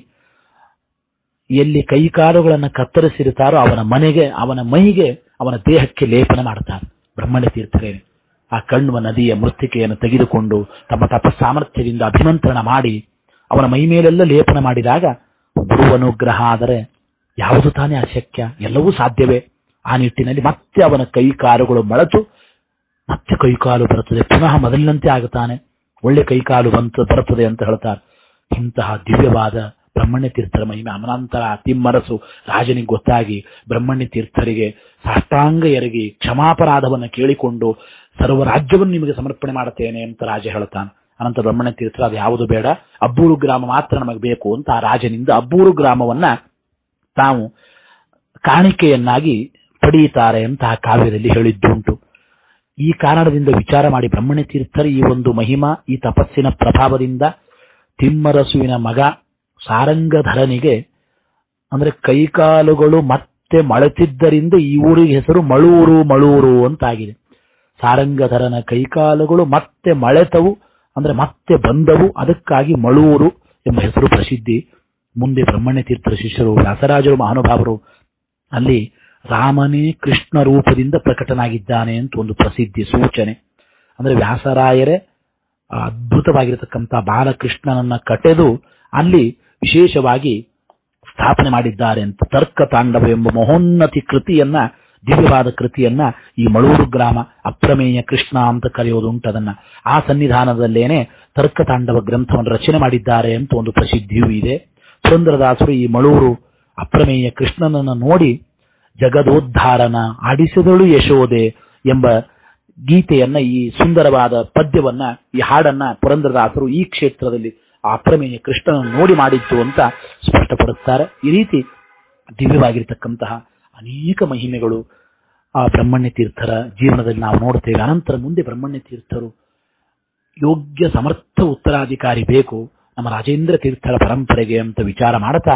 A: ಎಲ್ಲಿ ಕೈಕಾಲುಗಳನ್ನು ಕತ್ತರಿಸಿರುತ್ತಾರೋ ಅವನ ಮನೆಗೆ ಅವನ ಮೈಗೆ ಅವನ ದೇಹಕ್ಕೆ ಲೇಪನ ಮಾಡ್ತಾರೆ ಬ್ರಹ್ಮಣ್ಯ ತೀರ್ಥರೇನೆ ಆ ಕಣ್ಣುವ ನದಿಯ ಮೃತ್ತಿಕೆಯನ್ನು ತೆಗೆದುಕೊಂಡು ತಮ್ಮ ತಪಸ್ಸಾಮರ್ಥ್ಯದಿಂದ ಅಭಿಮಂತ್ರಣ ಮಾಡಿ ಅವನ ಮೈ ಮೇಲೆಲ್ಲ ಲೇಪನ ಮಾಡಿದಾಗ ಗುರು ಅನುಗ್ರಹ ಆದರೆ ಯಾವುದು ತಾನೇ ಅಶಕ್ಯ ಎಲ್ಲವೂ ಸಾಧ್ಯವೇ ಆ ನಿಟ್ಟಿನಲ್ಲಿ ಮತ್ತೆ ಅವನ ಕೈ ಕಾಲುಗಳು ಮಳಚು ಮತ್ತೆ ಕೈಕಾಲು ಬರುತ್ತದೆ ಪುನಃ ಮೊದಲಿನಂತೆ ಆಗುತ್ತಾನೆ ಒಳ್ಳೆ ಕೈಕಾಲು ಬಂತು ಬರುತ್ತದೆ ಅಂತ ಹೇಳ್ತಾರೆ ಇಂತಹ ದಿವ್ಯವಾದ ಬ್ರಹ್ಮಣ್ಯ ತೀರ್ಥರ ಮಹಿಮೆ ಅಮನಾಂತರ ತಿಮ್ಮರಸು ರಾಜನಿಗೆ ಗೊತ್ತಾಗಿ ಬ್ರಹ್ಮಣ್ಯ ತೀರ್ಥರಿಗೆ ಸಾಷ್ಟಾಂಗ ಎರಗಿ ಕ್ಷಮಾಪರಾಧವನ್ನು ಕೇಳಿಕೊಂಡು ಸರ್ವ ರಾಜ್ಯವನ್ನು ನಿಮಗೆ ಸಮರ್ಪಣೆ ಮಾಡುತ್ತೇನೆ ಅಂತ ರಾಜ ಹೇಳ್ತಾನೆ ಅನಂತ ಬ್ರಹ್ಮಣ್ಯ ತೀರ್ಥರ ಅದು ಯಾವುದು ಬೇಡ ಅಬ್ಬೂರು ಗ್ರಾಮ ಮಾತ್ರ ನಮಗೆ ಬೇಕು ಅಂತ ಆ ರಾಜನಿಂದ ಅಬ್ಬೂರು ಗ್ರಾಮವನ್ನ ತಾವು ಕಾಣಿಕೆಯನ್ನಾಗಿ ಪಡೆಯುತ್ತಾರೆ ಅಂತ ಆ ಕಾವ್ಯದಲ್ಲಿ ಹೇಳಿದ್ದುಂಟು ಈ ಕಾರಣದಿಂದ ವಿಚಾರ ಮಾಡಿ ಬ್ರಹ್ಮಣ್ಯ ತೀರ್ಥರ ಈ ಒಂದು ಮಹಿಮಾ ಈ ತಪಸ್ಸಿನ ಪ್ರಭಾವದಿಂದ ತಿಮ್ಮರಸುವಿನ ಮಗ ಸಾರಂಗಧರನಿಗೆ ಅಂದ್ರೆ ಕೈಕಾಲುಗಳು ಮತ್ತೆ ಮಳೆತಿದ್ದರಿಂದ ಈ ಊರಿಗೆ ಹೆಸರು ಮಳೂರು ಮಳೂರು ಅಂತಾಗಿದೆ ಸಾರಂಗಧರನ ಕೈಕಾಲುಗಳು ಮತ್ತೆ ಮಳೆತವು ಅಂದ್ರೆ ಮತ್ತೆ ಬಂದವು ಅದಕ್ಕಾಗಿ ಮಳೂರು ಎಂಬ ಹೆಸರು ಪ್ರಸಿದ್ಧಿ ಮುಂದೆ ಬ್ರಹ್ಮಣ್ಯ ತೀರ್ಥರ ಶಿಷ್ಯರು ವ್ಯಾಸರಾಜರು ಮಹಾನುಭಾವರು ಅಲ್ಲಿ ರಾಮನೇ ಕೃಷ್ಣ ರೂಪದಿಂದ ಪ್ರಕಟನಾಗಿದ್ದಾನೆ ಅಂತ ಒಂದು ಪ್ರಸಿದ್ಧಿ ಸೂಚನೆ ಅಂದ್ರೆ ವ್ಯಾಸರಾಯರೇ ಆ ಅದ್ಭುತವಾಗಿರತಕ್ಕಂಥ ಬಾಲಕೃಷ್ಣನನ್ನ ಕಟೆದು ಅಲ್ಲಿ ವಿಶೇಷವಾಗಿ ಸ್ಥಾಪನೆ ಮಾಡಿದ್ದಾರೆ ಅಂತ ತರ್ಕ ತಾಂಡವ ಎಂಬ ಮಹೋನ್ನತಿ ಕೃತಿಯನ್ನ ದಿವ್ಯವಾದ ಕೃತಿಯನ್ನ ಈ ಮಳೂರು ಗ್ರಾಮ ಅಪ್ರಮೇಯ ಕೃಷ್ಣ ಅಂತ ಕರೆಯೋದುಂಟು ಅದನ್ನ ಆ ಸನ್ನಿಧಾನದಲ್ಲೇನೆ ತರ್ಕ ತಾಂಡವ ಗ್ರಂಥವನ್ನು ರಚನೆ ಮಾಡಿದ್ದಾರೆ ಅಂತ ಒಂದು ಪ್ರಸಿದ್ಧಿಯೂ ಇದೆ ಪುರಂದರದಾಸರು ಈ ಮಳೂರು ಅಪ್ರಮೇಯ ಕೃಷ್ಣನನ್ನ ನೋಡಿ ಜಗದೋದ್ಧಾರನ ಆಡಿಸಿದಳು ಯಶೋದೆ ಎಂಬ ಗೀತೆಯನ್ನ ಈ ಸುಂದರವಾದ ಪದ್ಯವನ್ನ ಈ ಹಾಡನ್ನ ಪುರಂದರದಾಸರು ಈ ಕ್ಷೇತ್ರದಲ್ಲಿ ಆ ಅಪ್ರಮೇಯ ಕೃಷ್ಣನನ್ನು ನೋಡಿ ಮಾಡಿದ್ದು ಅಂತ ಸ್ಪಷ್ಟಪಡುತ್ತಾರೆ ಈ ರೀತಿ ದಿವ್ಯವಾಗಿರ್ತಕ್ಕಂತಹ ಅನೇಕ ಮಹಿಮೆಗಳು ಆ ಬ್ರಹ್ಮಣ್ಯ ತೀರ್ಥರ ಜೀವನದಲ್ಲಿ ನಾವು ನೋಡ್ತೇವೆ ಅನಂತರ ಮುಂದೆ ಬ್ರಹ್ಮಣ್ಯ ತೀರ್ಥರು ಯೋಗ್ಯ ಸಮರ್ಥ ಉತ್ತರಾಧಿಕಾರಿ ಬೇಕು ನಮ್ಮ ರಾಜೇಂದ್ರ ತೀರ್ಥರ ಪರಂಪರೆಗೆ ಅಂತ ವಿಚಾರ ಮಾಡ್ತಾ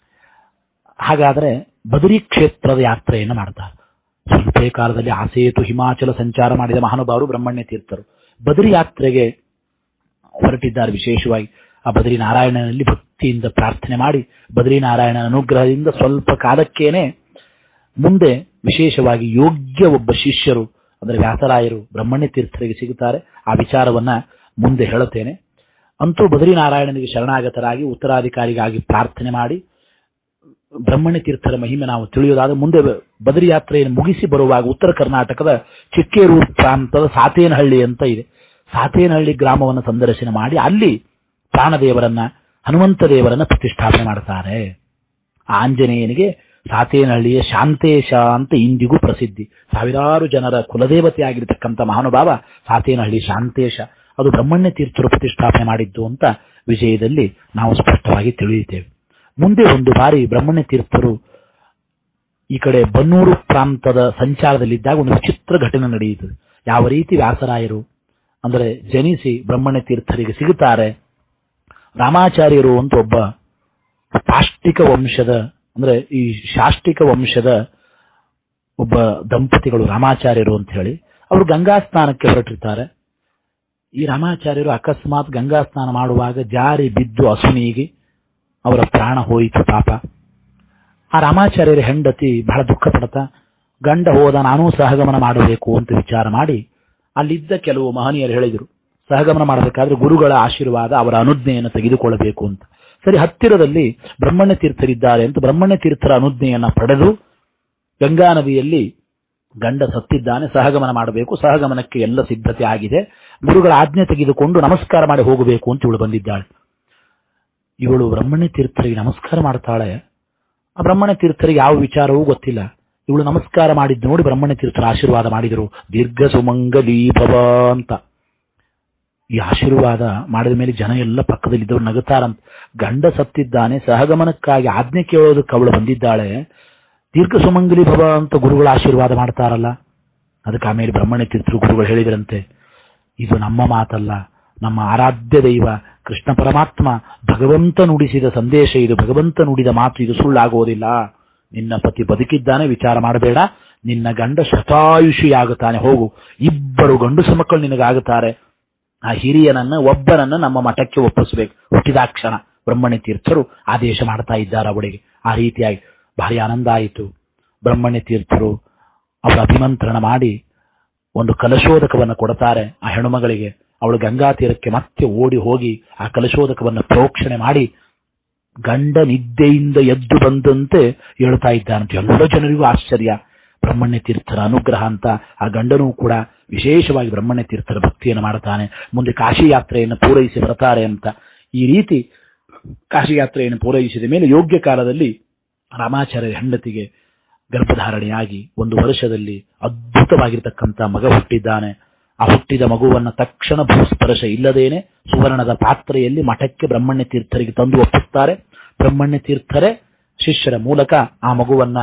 A: ಹಾಗಾದ್ರೆ ಬದರಿ ಕ್ಷೇತ್ರದ ಯಾತ್ರೆಯನ್ನು ಮಾಡ್ತಾರೆ ಸ್ವಲ್ಪ ಕಾಲದಲ್ಲಿ ಆಸೇತು ಹಿಮಾಚಲ ಸಂಚಾರ ಮಾಡಿದ ಮಹಾನುಭಾವರು ಬ್ರಹ್ಮಣ್ಯ ತೀರ್ಥರು ಬದರಿ ಯಾತ್ರೆಗೆ ಹೊರಟಿದ್ದಾರೆ ವಿಶೇಷವಾಗಿ ಆ ಬದರಿ ನಾರಾಯಣನಲ್ಲಿ ಭಕ್ತಿಯಿಂದ ಪ್ರಾರ್ಥನೆ ಮಾಡಿ ಬದರಿ ನಾರಾಯಣನ ಅನುಗ್ರಹದಿಂದ ಸ್ವಲ್ಪ ಕಾಲಕ್ಕೇನೆ ಮುಂದೆ ವಿಶೇಷವಾಗಿ ಯೋಗ್ಯ ಒಬ್ಬ ಶಿಷ್ಯರು ಅಂದ್ರೆ ವ್ಯಾಸರಾಯರು ಬ್ರಹ್ಮಣ್ಯ ತೀರ್ಥರಿಗೆ ಸಿಗುತ್ತಾರೆ ಆ ವಿಚಾರವನ್ನ ಮುಂದೆ ಹೇಳುತ್ತೇನೆ ಅಂತೂ ಬದರಿ ನಾರಾಯಣನಿಗೆ ಶರಣಾಗತರಾಗಿ ಉತ್ತರಾಧಿಕಾರಿಗಾಗಿ ಪ್ರಾರ್ಥನೆ ಮಾಡಿ ಬ್ರಹ್ಮಣ್ಯ ತೀರ್ಥರ ಮಹಿಮೆ ನಾವು ತಿಳಿಯೋದಾದ್ರೆ ಮುಂದೆ ಬದರಿ ಯಾತ್ರೆಯನ್ನು ಮುಗಿಸಿ ಬರುವಾಗ ಉತ್ತರ ಕರ್ನಾಟಕದ ಚಿಕ್ಕೇರೂರು ಪ್ರಾಂತದ ಸಾತೇನಹಳ್ಳಿ ಅಂತ ಇದೆ ಸಾತೇನಹಳ್ಳಿ ಗ್ರಾಮವನ್ನು ಸಂದರ್ಶನ ಮಾಡಿ ಅಲ್ಲಿ ಪ್ರಾಣದೇವರನ್ನ ಹನುಮಂತ ದೇವರನ್ನ ಪ್ರತಿಷ್ಠಾಪನೆ ಮಾಡ್ತಾರೆ ಆಂಜನೇಯನಿಗೆ ಸಾತೇನಹಳ್ಳಿಯ ಶಾಂತೇಶ ಅಂತ ಇಂದಿಗೂ ಪ್ರಸಿದ್ಧಿ ಸಾವಿರಾರು ಜನರ ಕುಲದೇವತೆ ಆಗಿರತಕ್ಕಂಥ ಮಹಾನುಭಾವ ಸಾತೇನಹಳ್ಳಿ ಶಾಂತೇಶ ಅದು ಬ್ರಹ್ಮಣ್ಯ ತೀರ್ಥರು ಪ್ರತಿಷ್ಠಾಪನೆ ಮಾಡಿದ್ದು ಅಂತ ವಿಜಯದಲ್ಲಿ ನಾವು ಸ್ಪಷ್ಟವಾಗಿ ತಿಳಿಯುತ್ತೇವೆ ಮುಂದೆ ಒಂದು ಬಾರಿ ಬ್ರಹ್ಮಣ್ಯ ತೀರ್ಥರು ಈ ಕಡೆ ಬನ್ನೂರು ಪ್ರಾಂತದ ಸಂಚಾರದಲ್ಲಿದ್ದಾಗ ಒಂದು ವಿಚಿತ್ರ ಘಟನೆ ನಡೆಯುತ್ತದೆ ಯಾವ ರೀತಿ ವ್ಯಾಸರಾಯರು ಅಂದರೆ ಜನಿಸಿ ಬ್ರಹ್ಮಣ್ಯ ತೀರ್ಥರಿಗೆ ಸಿಗುತ್ತಾರೆ ರಾಮಾಚಾರ್ಯರು ಅಂತ ಒಬ್ಬ ಪಾಷ್ಟಿಕ ವಂಶದ ಅಂದ್ರೆ ಈ ಶಾಷ್ಟಿಕ ವಂಶದ ಒಬ್ಬ ದಂಪತಿಗಳು ರಾಮಾಚಾರ್ಯರು ಅಂತ ಹೇಳಿ ಅವರು ಗಂಗಾ ಸ್ನಾನಕ್ಕೆ ಹೊರಟಿರ್ತಾರೆ ಈ ರಾಮಾಚಾರ್ಯರು ಅಕಸ್ಮಾತ್ ಗಂಗಾ ಸ್ನಾನ ಮಾಡುವಾಗ ಜಾರಿ ಬಿದ್ದು ಅಸುನೀಗಿ ಅವರ ಪ್ರಾಣ ಹೋಯಿತು ಪಾಪ ಆ ರಾಮಾಚಾರ್ಯರ ಹೆಂಡತಿ ಬಹಳ ದುಃಖ ಪಡ್ತಾ ಗಂಡ ಹೋದ ನಾನೂ ಸಹಗಮನ ಮಾಡಬೇಕು ಅಂತ ವಿಚಾರ ಮಾಡಿ ಅಲ್ಲಿದ್ದ ಕೆಲವು ಮಹನೀಯರು ಹೇಳಿದರು ಸಹಗಮನ ಮಾಡಬೇಕಾದ್ರೆ ಗುರುಗಳ ಆಶೀರ್ವಾದ ಅವರ ಅನುಜ್ಞೆಯನ್ನು ತೆಗೆದುಕೊಳ್ಳಬೇಕು ಅಂತ ಸರಿ ಹತ್ತಿರದಲ್ಲಿ ಬ್ರಹ್ಮಣ್ಯ ತೀರ್ಥರಿದ್ದಾರೆ ಅಂತ ಬ್ರಹ್ಮಣ್ಯ ತೀರ್ಥರ ಅನುಜ್ಞೆಯನ್ನ ಪಡೆದು ಗಂಗಾ ನದಿಯಲ್ಲಿ ಗಂಡ ಸತ್ತಿದ್ದಾನೆ ಸಹಗಮನ ಮಾಡಬೇಕು ಸಹಗಮನಕ್ಕೆ ಎಲ್ಲ ಸಿದ್ಧತೆ ಆಗಿದೆ ಗುರುಗಳ ಆಜ್ಞೆ ತೆಗೆದುಕೊಂಡು ನಮಸ್ಕಾರ ಮಾಡಿ ಹೋಗಬೇಕು ಅಂತ ಇವಳು ಬಂದಿದ್ದಾಳೆ ಇವಳು ಬ್ರಹ್ಮಣ್ಯ ತೀರ್ಥರಿಗೆ ನಮಸ್ಕಾರ ಮಾಡ್ತಾಳೆ ಆ ಬ್ರಹ್ಮಣ್ಯ ತೀರ್ಥರಿಗೆ ಯಾವ ವಿಚಾರವೂ ಗೊತ್ತಿಲ್ಲ ಇವಳು ನಮಸ್ಕಾರ ಮಾಡಿದ್ದು ನೋಡಿ ಬ್ರಹ್ಮಣ್ಯ ತೀರ್ಥರ ಆಶೀರ್ವಾದ ಮಾಡಿದರು ದೀರ್ಘ ಸುಮಂಗಲೀ ಭವ ಅಂತ ಈ ಆಶೀರ್ವಾದ ಮಾಡಿದ ಮೇಲೆ ಜನ ಎಲ್ಲ ಪಕ್ಕದಲ್ಲಿದ್ದವ್ರು ನಗುತ್ತಾರಂತ ಗಂಡ ಸತ್ತಿದ್ದಾನೆ ಸಹಗಮನಕ್ಕಾಗಿ ಆಜ್ಞೆ ಕೇಳೋದಕ್ಕೆ ಅವಳು ಬಂದಿದ್ದಾಳೆ ದೀರ್ಘ ಸುಮಂಗಲಿ ಭವ ಅಂತ ಗುರುಗಳ ಆಶೀರ್ವಾದ ಮಾಡ್ತಾರಲ್ಲ ಅದಕ್ಕೆ ಆಮೇಲೆ ಬ್ರಹ್ಮಣ್ಯ ತೀರ್ಥರು ಗುರುಗಳು ಹೇಳಿದ್ರಂತೆ ಇದು ನಮ್ಮ ಮಾತಲ್ಲ ನಮ್ಮ ಆರಾಧ್ಯ ದೈವ ಕೃಷ್ಣ ಪರಮಾತ್ಮ ಭಗವಂತ ನುಡಿಸಿದ ಸಂದೇಶ ಇದು ಭಗವಂತ ನುಡಿದ ಮಾತು ಇದು ಸುಳ್ಳಾಗುವುದಿಲ್ಲ ನಿನ್ನ ಪತಿ ಬದುಕಿದ್ದಾನೆ ವಿಚಾರ ಮಾಡಬೇಡ ನಿನ್ನ ಗಂಡ ಶತಾಯುಷಿಯಾಗುತ್ತಾನೆ ಹೋಗು ಇಬ್ಬರು ಗಂಡುಸು ಮಕ್ಕಳು ನಿನಗಾಗುತ್ತಾರೆ ಆ ಹಿರಿಯನನ್ನ ಒಬ್ಬನನ್ನ ನಮ್ಮ ಮಠಕ್ಕೆ ಒಪ್ಪಿಸಬೇಕು ಹುಟ್ಟಿದಾಕ್ಷಣ ಬ್ರಹ್ಮಣ್ಯ ತೀರ್ಥರು ಆದೇಶ ಮಾಡ್ತಾ ಇದ್ದಾರೆ ಅವಳಿಗೆ ಆ ರೀತಿಯಾಗಿ ಭಾರಿ ಆನಂದ ಆಯಿತು ಬ್ರಹ್ಮಣ್ಯ ತೀರ್ಥರು ಅವರ ಅಭಿಮಂತ್ರಣ ಮಾಡಿ ಒಂದು ಕಲಶೋದಕವನ್ನು ಕೊಡ್ತಾರೆ ಆ ಹೆಣ್ಣುಮಗಳಿಗೆ ಅವಳು ಗಂಗಾ ತೀರಕ್ಕೆ ಮತ್ತೆ ಓಡಿ ಹೋಗಿ ಆ ಕಲಶೋದಕವನ್ನು ಪ್ರೋಕ್ಷಣೆ ಮಾಡಿ ಗಂಡ ನಿದ್ದೆಯಿಂದ ಎದ್ದು ಬಂದಂತೆ ಹೇಳ್ತಾ ಇದ್ದಾನಂತೆ ಎಲ್ಲ ಜನರಿಗೂ ಆಶ್ಚರ್ಯ ಬ್ರಹ್ಮಣ್ಯ ತೀರ್ಥರ ಅನುಗ್ರಹ ಅಂತ ಆ ಗಂಡನೂ ಕೂಡ ವಿಶೇಷವಾಗಿ ಬ್ರಹ್ಮಣ್ಯ ತೀರ್ಥರ ಭಕ್ತಿಯನ್ನು ಮಾಡುತ್ತಾನೆ ಮುಂದೆ ಕಾಶಿ ಯಾತ್ರೆಯನ್ನು ಪೂರೈಸಿ ಬರ್ತಾರೆ ಅಂತ ಈ ರೀತಿ ಕಾಶಿ ಯಾತ್ರೆಯನ್ನು ಪೂರೈಸಿದ ಮೇಲೆ ಯೋಗ್ಯ ಕಾಲದಲ್ಲಿ ರಾಮಾಚಾರ್ಯ ಹೆಂಡತಿಗೆ ಗರ್ಭಧಾರಣೆಯಾಗಿ ಒಂದು ವರ್ಷದಲ್ಲಿ ಅದ್ಭುತವಾಗಿರ್ತಕ್ಕಂಥ ಮಗ ಹುಟ್ಟಿದ್ದಾನೆ ಆ ಹುಟ್ಟಿದ ಮಗುವನ್ನ ತಕ್ಷಣ ಭೂಸ್ಪರ್ಶ ಇಲ್ಲದೇನೆ ಸುವರ್ಣದ ಪಾತ್ರೆಯಲ್ಲಿ ಮಠಕ್ಕೆ ಬ್ರಹ್ಮಣ್ಯ ತೀರ್ಥರಿಗೆ ತಂದು ಒಪ್ಪುತ್ತಾರೆ ಬ್ರಹ್ಮಣ್ಯ ತೀರ್ಥರೇ ಶಿಷ್ಯರ ಮೂಲಕ ಆ ಮಗುವನ್ನ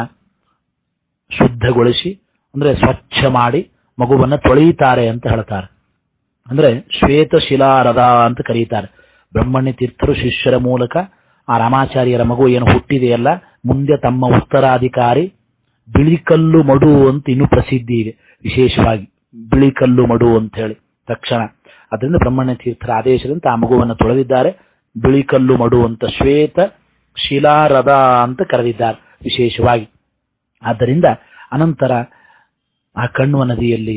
A: ಶುದ್ಧಗೊಳಿಸಿ ಅಂದ್ರೆ ಸ್ವಚ್ಛ ಮಾಡಿ ಮಗುವನ್ನ ತೊಳೆಯುತ್ತಾರೆ ಅಂತ ಹೇಳ್ತಾರೆ ಅಂದ್ರೆ ಶ್ವೇತಶಿಲಾರದ ಅಂತ ಕರೀತಾರೆ ಬ್ರಹ್ಮಣ್ಯ ತೀರ್ಥರು ಶಿಷ್ಯರ ಮೂಲಕ ಆ ರಾಮಾಚಾರ್ಯರ ಮಗು ಏನು ಹುಟ್ಟಿದೆಯಲ್ಲ ಮುಂದೆ ತಮ್ಮ ಉತ್ತರಾಧಿಕಾರಿ ಬಿಳಿಕಲ್ಲು ಮಡು ಅಂತ ಇನ್ನೂ ಪ್ರಸಿದ್ಧಿ ಇದೆ ವಿಶೇಷವಾಗಿ ಬಿಳಿಕಲ್ಲು ಮಡು ಅಂತ ಹೇಳಿ ತಕ್ಷಣ ಅದರಿಂದ ಬ್ರಹ್ಮಣ್ಯ ತೀರ್ಥರ ಆದೇಶದಂತೆ ಆ ಮಗುವನ್ನು ತೊಳೆದಿದ್ದಾರೆ ಬಿಳಿಕಲ್ಲು ಮಡು ಅಂತ ಶ್ವೇತ ಶಿಲಾರದ ಅಂತ ಕರೆದಿದ್ದಾರೆ ವಿಶೇಷವಾಗಿ ಆದ್ದರಿಂದ ಅನಂತರ ಆ ಕಣ್ಣುವ ನದಿಯಲ್ಲಿ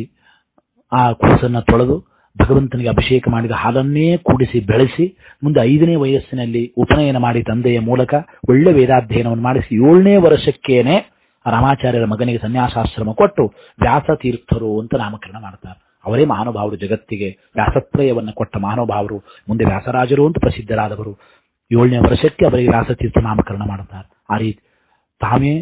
A: ಆ ಕೂಸನ್ನ ತೊಳೆದು ಭಗವಂತನಿಗೆ ಅಭಿಷೇಕ ಮಾಡಿದ ಹಾಲನ್ನೇ ಕೂಡಿಸಿ ಬೆಳೆಸಿ ಮುಂದೆ ಐದನೇ ವಯಸ್ಸಿನಲ್ಲಿ ಉಪನಯನ ಮಾಡಿ ತಂದೆಯ ಮೂಲಕ ಒಳ್ಳೆ ವೇದಾಧ್ಯಯನವನ್ನು ಮಾಡಿಸಿ ಏಳನೇ ವರ್ಷಕ್ಕೇನೆ ರಾಮಾಚಾರ್ಯರ ಮಗನಿಗೆ ಸನ್ಯಾಸಾಶ್ರಮ ಕೊಟ್ಟು ವ್ಯಾಸತೀರ್ಥರು ಅಂತ ನಾಮಕರಣ ಮಾಡ್ತಾರೆ ಅವರೇ ಮಹಾನುಭಾವರು ಜಗತ್ತಿಗೆ ವ್ಯಾಸತ್ರಯವನ್ನು ಕೊಟ್ಟ ಮಹಾನುಭಾವರು ಮುಂದೆ ವ್ಯಾಸರಾಜರು ಅಂತ ಪ್ರಸಿದ್ಧರಾದವರು ಏಳನೇ ವರ್ಷಕ್ಕೆ ಅವರಿಗೆ ವ್ಯಾಸತೀರ್ಥ ನಾಮಕರಣ ಮಾಡುತ್ತಾರೆ ಆ ರೀತಿ ತಾವೇ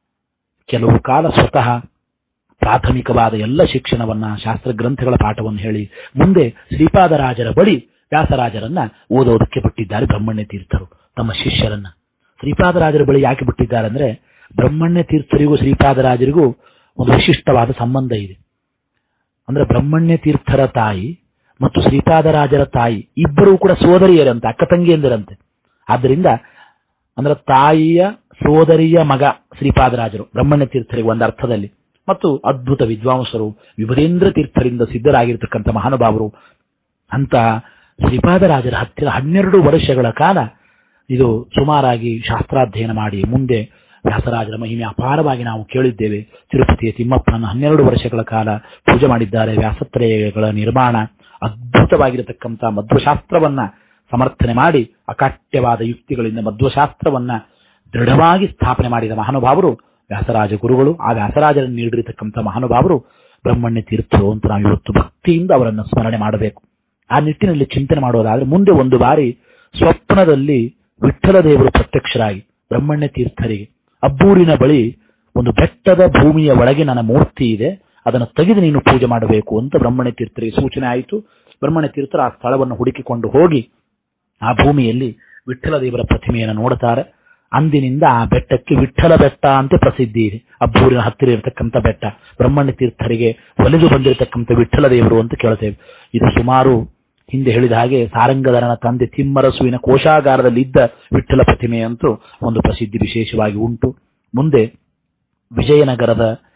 A: ಕೆಲವು ಕಾಲ ಸ್ವತಃ ಪ್ರಾಥಮಿಕವಾದ ಎಲ್ಲ ಶಿಕ್ಷಣವನ್ನ ಶಾಸ್ತ್ರ ಗ್ರಂಥಗಳ ಪಾಠವನ್ನು ಹೇಳಿ ಮುಂದೆ ಶ್ರೀಪಾದರಾಜರ ಬಳಿ ವ್ಯಾಸರಾಜರನ್ನ ಓದೋದಕ್ಕೆ ಬಿಟ್ಟಿದ್ದಾರೆ ಬ್ರಹ್ಮಣ್ಯ ತೀರ್ಥರು ತಮ್ಮ ಶಿಷ್ಯರನ್ನ ಶ್ರೀಪಾದರಾಜರ ಬಳಿ ಯಾಕೆ ಬಿಟ್ಟಿದ್ದಾರೆ ಅಂದ್ರೆ ಬ್ರಹ್ಮಣ್ಯ ತೀರ್ಥರಿಗೂ ಶ್ರೀಪಾದರಾಜರಿಗೂ ಒಂದು ವಿಶಿಷ್ಟವಾದ ಸಂಬಂಧ ಇದೆ ಅಂದ್ರೆ ಬ್ರಹ್ಮಣ್ಯ ತೀರ್ಥರ ತಾಯಿ ಮತ್ತು ಶ್ರೀಪಾದರಾಜರ ತಾಯಿ ಇಬ್ಬರೂ ಕೂಡ ಸೋದರಿಯರಂತೆ ಅಕ್ಕ ತಂಗಿಯಂದಿರಂತೆ ಆದ್ದರಿಂದ ಅಂದ್ರೆ ತಾಯಿಯ ಸೋದರಿಯ ಮಗ ಶ್ರೀಪಾದರಾಜರು ಬ್ರಹ್ಮಣ್ಯ ತೀರ್ಥರಿಗೆ ಒಂದು ಅರ್ಥದಲ್ಲಿ ಮತ್ತು ಅದ್ಭುತ ವಿದ್ವಾಂಸರು ವಿಭರೇಂದ್ರ ತೀರ್ಥರಿಂದ ಸಿದ್ಧರಾಗಿರ್ತಕ್ಕಂಥ ಮಹಾನುಭಾವರು ಅಂತ ಶ್ರೀಪಾದರಾಜರ ಹತ್ತಿರ ಹನ್ನೆರಡು ವರ್ಷಗಳ ಕಾಲ ಇದು ಸುಮಾರಾಗಿ ಶಾಸ್ತ್ರಾಧ್ಯಯನ ಮಾಡಿ ಮುಂದೆ ವ್ಯಾಸರಾಜರ ಮಹಿಮೆ ಅಪಾರವಾಗಿ ನಾವು ಕೇಳಿದ್ದೇವೆ ತಿರುಪತಿಯ ತಿಮ್ಮಪ್ಪನನ್ನು ಹನ್ನೆರಡು ವರ್ಷಗಳ ಕಾಲ ಪೂಜೆ ಮಾಡಿದ್ದಾರೆ ವ್ಯಾಸತ್ರಯಗಳ ನಿರ್ಮಾಣ ಅದ್ಭುತವಾಗಿರತಕ್ಕಂಥ ಮಧ್ವಶಾಸ್ತ್ರವನ್ನ ಸಮರ್ಥನೆ ಮಾಡಿ ಅಕಾಟ್ಯವಾದ ಯುಕ್ತಿಗಳಿಂದ ಮಧ್ವಶಾಸ್ತ್ರವನ್ನ ದೃಢವಾಗಿ ಸ್ಥಾಪನೆ ಮಾಡಿದ ಮಹಾನುಭಾವರು ವ್ಯಾಸರಾಜ ಗುರುಗಳು ಆ ವ್ಯಾಸರಾಜರನ್ನು ನೀಡಿರತಕ್ಕಂಥ ಮಹಾನುಭಾವರು ಬ್ರಹ್ಮಣ್ಯ ತೀರ್ಥರು ಅಂತ ನಾವು ಇವತ್ತು ಭಕ್ತಿಯಿಂದ ಅವರನ್ನು ಸ್ಮರಣೆ ಮಾಡಬೇಕು ಆ ನಿಟ್ಟಿನಲ್ಲಿ ಚಿಂತನೆ ಮಾಡೋದಾದ್ರೆ ಮುಂದೆ ಒಂದು ಬಾರಿ ಸ್ವಪ್ನದಲ್ಲಿ ವಿಠ್ಠಲ ದೇವರು ಪ್ರತ್ಯಕ್ಷರಾಗಿ ಬ್ರಹ್ಮಣ್ಯ ತೀರ್ಥರಿಗೆ ಅಬ್ಬೂರಿನ ಬಳಿ ಒಂದು ಬೆಟ್ಟದ ಭೂಮಿಯ ಒಳಗೆ ನನ್ನ ಮೂರ್ತಿ ಇದೆ ಅದನ್ನು ತೆಗೆದು ನೀನು ಪೂಜೆ ಮಾಡಬೇಕು ಅಂತ ಬ್ರಹ್ಮಣ್ಯ ತೀರ್ಥರಿಗೆ ಸೂಚನೆ ಆಯಿತು ಬ್ರಹ್ಮಣ್ಯ ತೀರ್ಥರು ಆ ಸ್ಥಳವನ್ನು ಹುಡುಕಿಕೊಂಡು ಹೋಗಿ ಆ ಭೂಮಿಯಲ್ಲಿ ವಿಠ್ಠಲ ದೇವರ ಪ್ರತಿಮೆಯನ್ನು ನೋಡುತ್ತಾರೆ ಅಂದಿನಿಂದ ಆ ಬೆಟ್ಟಕ್ಕೆ ವಿಠ್ಠಲ ಬೆಟ್ಟ ಅಂತ ಪ್ರಸಿದ್ಧಿ ಇದೆ ಅಬ್ಬೂರಿನ ಹತ್ತಿರ ಇರತಕ್ಕಂಥ ಬೆಟ್ಟ ಬ್ರಹ್ಮಣ್ಯ ತೀರ್ಥರಿಗೆ ಒಲಿದು ಬಂದಿರತಕ್ಕಂಥ ವಿಠ್ಠಲ ದೇವರು ಅಂತ ಕೇಳ್ತೇವೆ ಇದು ಸುಮಾರು ಹಿಂದೆ ಹೇಳಿದ ಹಾಗೆ ಸಾರಂಗಧರನ ತಂದೆ ತಿಮ್ಮರಸುವಿನ ಕೋಶಾಗಾರದಲ್ಲಿ ಇದ್ದ ವಿಠ್ಠಲ ಪ್ರತಿಮೆ ಅಂತೂ ಒಂದು ಪ್ರಸಿದ್ಧಿ ವಿಶೇಷವಾಗಿ ಉಂಟು ಮುಂದೆ ವಿಜಯನಗರದ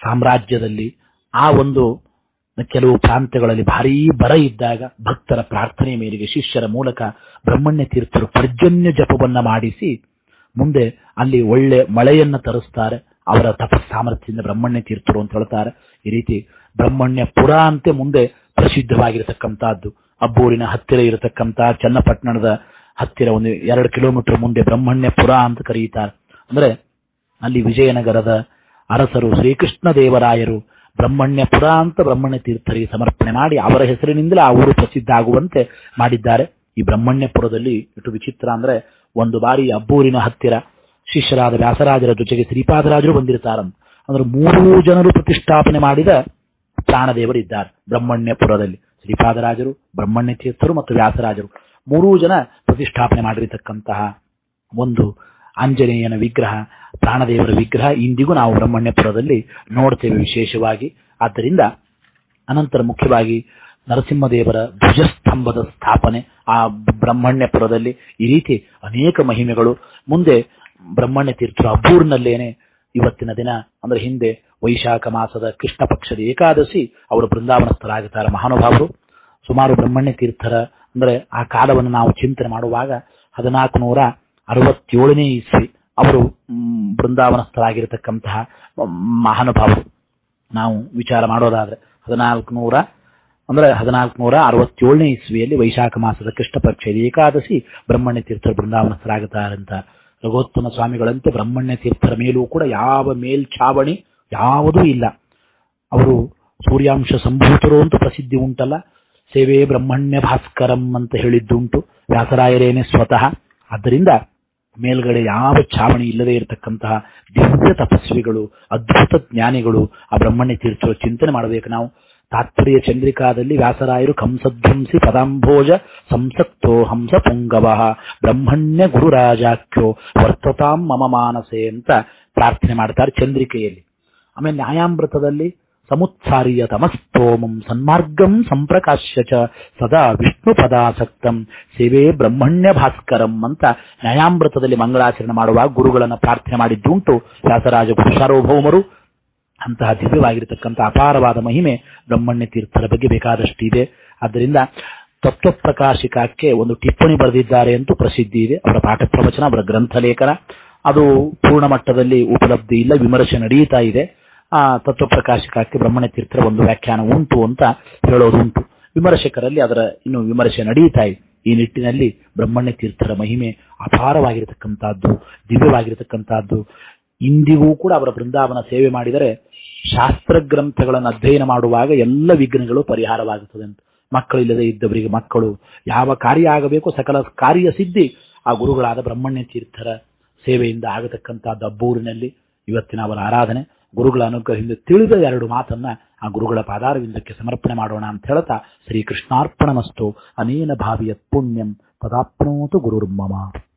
A: ಸಾಮ್ರಾಜ್ಯದಲ್ಲಿ ಆ ಒಂದು ಕೆಲವು ಪ್ರಾಂತ್ಯಗಳಲ್ಲಿ ಭಾರೀ ಬರ ಇದ್ದಾಗ ಭಕ್ತರ ಪ್ರಾರ್ಥನೆಯ ಮೇರೆಗೆ ಶಿಷ್ಯರ ಮೂಲಕ ಬ್ರಹ್ಮಣ್ಯ ತೀರ್ಥರು ಪರ್ಜನ್ಯ ಜಪವನ್ನ ಮಾಡಿಸಿ ಮುಂದೆ ಅಲ್ಲಿ ಒಳ್ಳೆ ಮಳೆಯನ್ನ ತರಿಸ್ತಾರೆ ಅವರ ತಪಸ್ ಸಾಮರ್ಥ್ಯದಿಂದ ಬ್ರಹ್ಮಣ್ಯ ತೀರ್ಥರು ಅಂತ ಹೇಳ್ತಾರೆ ಈ ರೀತಿ ಬ್ರಹ್ಮಣ್ಯ ಪುರ ಅಂತೆ ಮುಂದೆ ಪ್ರಸಿದ್ಧವಾಗಿರತಕ್ಕಂತಹದ್ದು ಅಬ್ಬೂರಿನ ಹತ್ತಿರ ಇರತಕ್ಕಂತ ಚನ್ನಪಟ್ಟಣದ ಹತ್ತಿರ ಒಂದು ಎರಡು ಕಿಲೋಮೀಟರ್ ಮುಂದೆ ಬ್ರಹ್ಮಣ್ಯಪುರ ಅಂತ ಕರೆಯುತ್ತಾರೆ ಅಂದ್ರೆ ಅಲ್ಲಿ ವಿಜಯನಗರದ ಅರಸರು ಶ್ರೀಕೃಷ್ಣ ದೇವರಾಯರು ಬ್ರಹ್ಮಣ್ಯಪುರ ಅಂತ ಬ್ರಹ್ಮಣ್ಯ ತೀರ್ಥರಿಗೆ ಸಮರ್ಪಣೆ ಮಾಡಿ ಅವರ ಹೆಸರಿನಿಂದಲೇ ಆ ಊರು ಪ್ರಸಿದ್ಧ ಆಗುವಂತೆ ಮಾಡಿದ್ದಾರೆ ಈ ಬ್ರಹ್ಮಣ್ಯಪುರದಲ್ಲಿ ಇಟ್ಟು ವಿಚಿತ್ರ ಅಂದ್ರೆ ಒಂದು ಬಾರಿ ಅಬ್ಬೂರಿನ ಹತ್ತಿರ ಶಿಷ್ಯರಾದ ವ್ಯಾಸರಾಜರ ಜೊತೆಗೆ ಶ್ರೀಪಾದರಾಜರು ಬಂದಿರ್ತಾರಂತ ಅಂದ್ರೆ ಮೂರೂ ಜನರು ಪ್ರತಿಷ್ಠಾಪನೆ ಮಾಡಿದ ಪ್ರಾಣದೇವರಿದ್ದಾರೆ ಬ್ರಹ್ಮಣ್ಯಪುರದಲ್ಲಿ ಶ್ರೀಪಾದರಾಜರು ಬ್ರಹ್ಮಣ್ಯ ತೀರ್ಥರು ಮತ್ತು ವ್ಯಾಸರಾಜರು ಮೂರೂ ಜನ ಪ್ರತಿಷ್ಠಾಪನೆ ಮಾಡಿರತಕ್ಕಂತಹ ಒಂದು ಆಂಜನೇಯನ ವಿಗ್ರಹ ಪ್ರಾಣದೇವರ ವಿಗ್ರಹ ಇಂದಿಗೂ ನಾವು ಬ್ರಹ್ಮಣ್ಯಪುರದಲ್ಲಿ ನೋಡ್ತೇವೆ ವಿಶೇಷವಾಗಿ ಆದ್ದರಿಂದ ಅನಂತರ ಮುಖ್ಯವಾಗಿ ನರಸಿಂಹದೇವರ ಧ್ವಜಸ್ತಂಭದ ಸ್ಥಾಪನೆ ಆ ಬ್ರಹ್ಮಣ್ಯಪುರದಲ್ಲಿ ಈ ರೀತಿ ಅನೇಕ ಮಹಿಮೆಗಳು ಮುಂದೆ ಬ್ರಹ್ಮಣ್ಯ ತೀರ್ಥರು ಅಬ್ಬೂರ್ನಲ್ಲೇನೆ ಇವತ್ತಿನ ದಿನ ಅಂದ್ರೆ ಹಿಂದೆ ವೈಶಾಖ ಮಾಸದ ಕೃಷ್ಣ ಪಕ್ಷದ ಏಕಾದಶಿ ಅವರು ಬೃಂದಾವನಸ್ಥರಾಗುತ್ತಾರೆ ಮಹಾನುಭಾವರು ಸುಮಾರು ಬ್ರಹ್ಮಣ್ಯ ತೀರ್ಥರ ಅಂದ್ರೆ ಆ ಕಾಲವನ್ನು ನಾವು ಚಿಂತನೆ ಮಾಡುವಾಗ ಹದಿನಾಲ್ಕು ನೂರ ಅರವತ್ತೇಳನೇ ಇಸ್ವಿ ಅವರು ಮ್, ಬೃಂದಾವನಸ್ಥರಾಗಿರತಕ್ಕಂತಹ ಮಹಾನುಭಾವರು ನಾವು ವಿಚಾರ ಮಾಡೋದಾದ್ರೆ ಹದಿನಾಲ್ಕು ನೂರ ಅಂದ್ರೆ ಹದಿನಾಲ್ಕು ನೂರ ಅರವತ್ತೇಳನೇ ಇಸ್ವಿಯಲ್ಲಿ ವೈಶಾಖ ಮಾಸದ ಕೃಷ್ಣ ಪಕ್ಷದ ಏಕಾದಶಿ ಬ್ರಹ್ಮಣ್ಯ ತೀರ್ಥರು ಬೃಂದಾವನಸ್ಥರಾಗುತ್ತಾರಂತ ರಘೋತ್ತಮ ಸ್ವಾಮಿಗಳಂತೆ ಬ್ರಹ್ಮಣ್ಯ ತೀರ್ಥರ ಮೇಲೂ ಕೂಡ ಯಾವ ಮೇಲ್ಛಾವಣಿ ಯಾವುದೂ ಇಲ್ಲ ಅವರು ಸೂರ್ಯಾಂಶ ಸಂಭೂತರು ಅಂತ ಪ್ರಸಿದ್ಧಿ ಉಂಟಲ್ಲ ಸೇವೆ ಬ್ರಹ್ಮಣ್ಯ ಭಾಸ್ಕರಂ ಅಂತ ಹೇಳಿದ್ದುಂಟು ವ್ಯಾಸರಾಯರೇನೆ ಸ್ವತಃ ಆದ್ದರಿಂದ ಮೇಲ್ಗಡೆ ಯಾವ ಛಾವಣಿ ಇಲ್ಲದೆ ಇರತಕ್ಕಂತಹ ದಿವ್ಯ ತಪಸ್ವಿಗಳು ಅದ್ಭುತ ಜ್ಞಾನಿಗಳು ಆ ಬ್ರಹ್ಮಣ್ಯ ತೀರ್ಥರು ಚಿಂತನೆ ಮಾಡಬೇಕು ನಾವು ತಾತ್ಪರ್ಯ ಚಂದ್ರಿಕಾದಲ್ಲಿ ವ್ಯಾಸರಾಯರು ಕಂಸಧ್ವಂಸಿ ಪದಾಂಭೋಜ ಸಂಸಕ್ತೋ ಹಂಸ ಪುಂಗವ ಬ್ರಹ್ಮಣ್ಯ ಗುರುರಾಜಾಖ್ಯೋ ವರ್ತತಾಂ ಮಮ ಮಾನಸೆ ಅಂತ ಪ್ರಾರ್ಥನೆ ಮಾಡ್ತಾರೆ ಚಂದ್ರಿಕೆಯಲ್ಲಿ ಆಮೇಲೆ ನ್ಯಾಯಾಮೃತದಲ್ಲಿ ಸಮುತ್ಸಾರಿಯ ತಮಸ್ತೋಮಂ ಸನ್ಮಾರ್ಗಂ ಸಂಪ್ರಕಾಶ್ಯ ಚ ಸದಾ ವಿಷ್ಣು ಪದಾಸಕ್ತಂ ಸೇವೆ ಬ್ರಹ್ಮಣ್ಯ ಭಾಸ್ಕರಂ ಅಂತ ನ್ಯಾಯಾಮೃತದಲ್ಲಿ ಮಂಗಳಾಚರಣೆ ಮಾಡುವಾಗ ಗುರುಗಳನ್ನ ಪ್ರಾರ್ಥನೆ ಮಾಡಿದ್ದುಂಟು ವ್ಯಾಸರಾಜ ಗುರು ಸಾರ್ವಭೌಮರು ಅಂತಹ ದಿವ್ಯವಾಗಿರತಕ್ಕಂಥ ಅಪಾರವಾದ ಮಹಿಮೆ ಬ್ರಹ್ಮಣ್ಯ ತೀರ್ಥರ ಬಗ್ಗೆ ಬೇಕಾದಷ್ಟು ಇದೆ ಆದ್ದರಿಂದ ತತ್ವಪ್ರಕಾಶಿಕಕ್ಕೆ ಒಂದು ಟಿಪ್ಪಣಿ ಬರೆದಿದ್ದಾರೆ ಅಂತೂ ಪ್ರಸಿದ್ಧಿ ಇದೆ ಅವರ ಪಾಠ ಪ್ರವಚನ ಅವರ ಗ್ರಂಥ ಲೇಖನ ಅದು ಪೂರ್ಣ ಮಟ್ಟದಲ್ಲಿ ಉಪಲಬ್ಧಿ ಇಲ್ಲ ವಿಮರ್ಶೆ ನಡೀತಾ ಇದೆ ಆ ತತ್ವಪ್ರಕಾಶಿಕಕ್ಕೆ ಬ್ರಹ್ಮಣ್ಯ ತೀರ್ಥರ ಒಂದು ವ್ಯಾಖ್ಯಾನ ಉಂಟು ಅಂತ ಹೇಳೋದುಂಟು ವಿಮರ್ಶಕರಲ್ಲಿ ಅದರ ಇನ್ನು ವಿಮರ್ಶೆ ನಡೀತಾ ಇದೆ ಈ ನಿಟ್ಟಿನಲ್ಲಿ ಬ್ರಹ್ಮಣ್ಯ ತೀರ್ಥರ ಮಹಿಮೆ ಅಪಾರವಾಗಿರತಕ್ಕಂತಹದ್ದು ದಿವ್ಯವಾಗಿರತಕ್ಕಂತಹದ್ದು ಇಂದಿಗೂ ಕೂಡ ಅವರ ಬೃಂದಾವನ ಸೇವೆ ಮಾಡಿದರೆ ಶಾಸ್ತ್ರ ಗ್ರಂಥಗಳನ್ನು ಅಧ್ಯಯನ ಮಾಡುವಾಗ ಎಲ್ಲ ವಿಘ್ನಗಳು ಪರಿಹಾರವಾಗುತ್ತದೆ ಅಂತ ಮಕ್ಕಳಿಲ್ಲದೆ ಇದ್ದವರಿಗೆ ಮಕ್ಕಳು ಯಾವ ಕಾರ್ಯ ಆಗಬೇಕು ಸಕಲ ಕಾರ್ಯ ಸಿದ್ಧಿ ಆ ಗುರುಗಳಾದ ಬ್ರಹ್ಮಣ್ಯ ತೀರ್ಥರ ಸೇವೆಯಿಂದ ಆಗತಕ್ಕಂತಹದ್ದು ಅಬ್ಬೂರಿನಲ್ಲಿ ಇವತ್ತಿನ ಅವರ ಆರಾಧನೆ ಗುರುಗಳ ಅನುಗ್ರಹದಿಂದ ತಿಳಿದ ಎರಡು ಮಾತನ್ನ ಆ ಗುರುಗಳ ಪಾದಾರವಿಂದಕ್ಕೆ ಸಮರ್ಪಣೆ ಮಾಡೋಣ ಅಂತ ಹೇಳ್ತಾ ಶ್ರೀಕೃಷ್ಣಾರ್ಪಣಮಸ್ತು ಅನೇನ ಭಾವಿಯತ್ ಪುಣ್ಯಂ ತದಾಪ್ನೋತು ಗುರುರ್ಮಮ